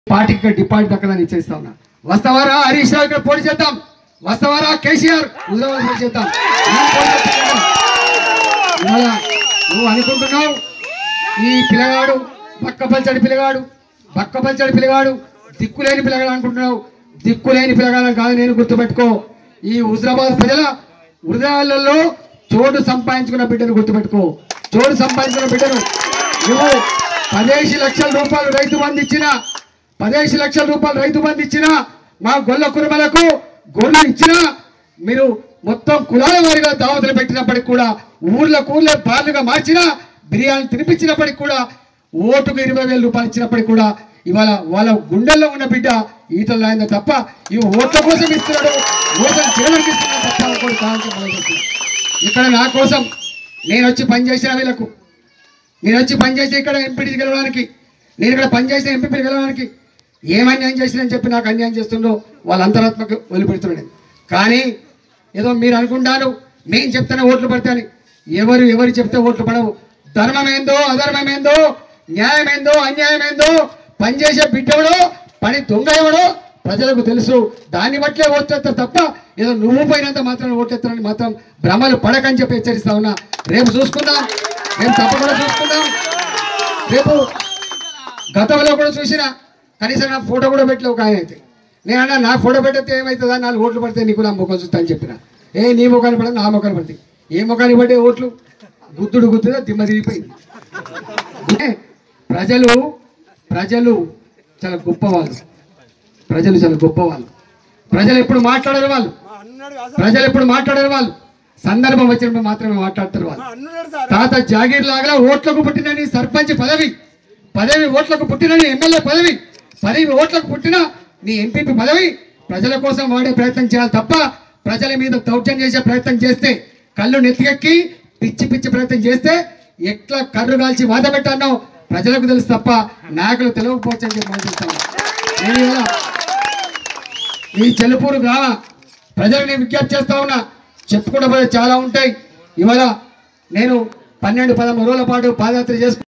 పార్టీకి డిపాజిట్ దక్కదని ఇచ్చేస్తా ఉన్నా వస్తావారా హరీష్ రావు ఇక్కడ పోటీ చేద్దాం వస్తావారా కేసీఆర్ హుజరాబాద్ పోటీ చేద్దాం నేను పోటీ చేస్తున్నాను. ఇవాళ నువ్వు అనుకుంటున్నావు ఈ పిల్లగాడు బక్కపల్చడి పిల్లగాడు బక్కపల్చడి పిల్లగాడు దిక్కులేని పిల్లగాడు అనుకుంటున్నావు దిక్కులేని పిల్లగాడు కాదు నేను గుర్తుపెట్టుకో ఈ హుజరాబాద్ ప్రజల హృదయాలలో చోటు సంపాదించుకున్న బిడ్డను గుర్తుపెట్టుకో చోటు సంపాదించుకున్న బిడ్డను నువ్వు పదేసి లక్షల రూపాయలు రైతు బంధు ఇచ్చిన పదేసి లక్షల రూపాయలు రైతు బంధు ఇచ్చిన మా గొల్ల కుటుంబాలకు గొర్రెలు ఇచ్చినా మీరు మొత్తం కులాల వారిగా దావతులు పెట్టినప్పటికి కూడా ఊర్ల కూర్లే బార్లుగా మార్చినా బిర్యానీ తినిపించినప్పటికి కూడా ఓటుకు ఇరవై వేల రూపాయలు ఇచ్చినప్పటికి కూడా ఇవాళ వాళ్ళ గుండెల్లో ఉన్న బిడ్డ ఈతలు అయిందా తప్ప ఇవి ఓట్ల కోసం ఇస్తున్నాడు ఓట్ల చేయడానికి ఇస్తున్నాడు తప్ప ఇంకోటి కావాలని చెప్పలేదు. ఇక్కడ నా కోసం నేను వచ్చి పనిచేసిన వీళ్ళకు నేను వచ్చి పనిచేసి ఇక్కడ ఎంపీటీ గెలవడానికి నేను ఇక్కడ పనిచేసిన ఎంపీ గెలవడానికి ఏం అన్యాయం చేసినని చెప్పి నాకు అన్యాయం చేస్తుండో వాళ్ళ అంతరాత్మకు వదిలిపెడుతున్నాడు కానీ ఏదో మీరు అనుకుంటారు నేను చెప్తానే ఓట్లు పడతాను ఎవరు ఎవరు చెప్తే ఓట్లు పడవు ధర్మమేందో అధర్మమేందో న్యాయమేందో అన్యాయమేందో పనిచేసే బిడ్డవడో పని దొంగ ఎవడో ప్రజలకు తెలుసు దాన్ని బట్లే ఓట్లేస్తారు తప్ప ఏదో నువ్వు పోయినంత మాత్రం ఓట్లేస్తారని మాత్రం భ్రమలు పడకని చెప్పి హెచ్చరిస్తా ఉన్నా రేపు చూసుకుందాం రేపు తప్పకుండా చూసుకుందాం రేపు గతంలో కూడా చూసిన కనీసం నా ఫోటో కూడా పెట్టలేవు ఒక ఆయన అయితే నేను అన్నా నా ఫోటో పెట్టితే ఏమవుతుందా నాలుగు ఓట్లు పడితే నీకు నా ముఖం చూస్తా అని చెప్పిన ఏ నీ ముఖాన్ని పడదు నా ముఖాన్ని పడతాయి ఏ ముఖాన్ని పడే ఓట్లు గుద్దుడు గుద్దుదా దిమ్మ తిరిగిపోయింది ఏ, ప్రజలు ప్రజలు చాలా గొప్పవాళ్ళు ప్రజలు చాలా గొప్పవాళ్ళు ప్రజలు ఎప్పుడు మాట్లాడరు వాళ్ళు ప్రజలు ఎప్పుడు మాట్లాడరు వాళ్ళు సందర్భం వచ్చినప్పుడు మాత్రమే మాట్లాడతారు వాళ్ళు తాత జాగీర్ లాగా ఓట్లకు పుట్టినని సర్పంచ్ పదవి పదవి ఓట్లకు పుట్టినని ఎమ్మెల్యే పదవి పదవి ఓట్లకు పుట్టిన నీ ఎంపీపీ పదవి ప్రజల కోసం వాడే ప్రయత్నం చేయాలి తప్ప ప్రజల మీద దౌర్జన్యం చేసే ప్రయత్నం చేస్తే కళ్ళు నెత్తికెక్కి పిచ్చి పిచ్చి ప్రయత్నం చేస్తే ఎట్లా కర్రు కాల్చి వాత పెట్టానో ప్రజలకు తెలుసు తప్ప నాయకులు తెలియకపోవచ్చు అని చెప్పి ఆలోచిస్తాను. నేను ఇవాళ ఈ చెలుపూరు గ్రామ ప్రజలకు నేను విజ్ఞప్తి చేస్తా ఉన్నా చెప్పుకుంటే పోతే చాలా ఉంటాయి ఇవాళ నేను పన్నెండు పదమూడు రోజుల పాటు పాదయాత్ర చేసుకు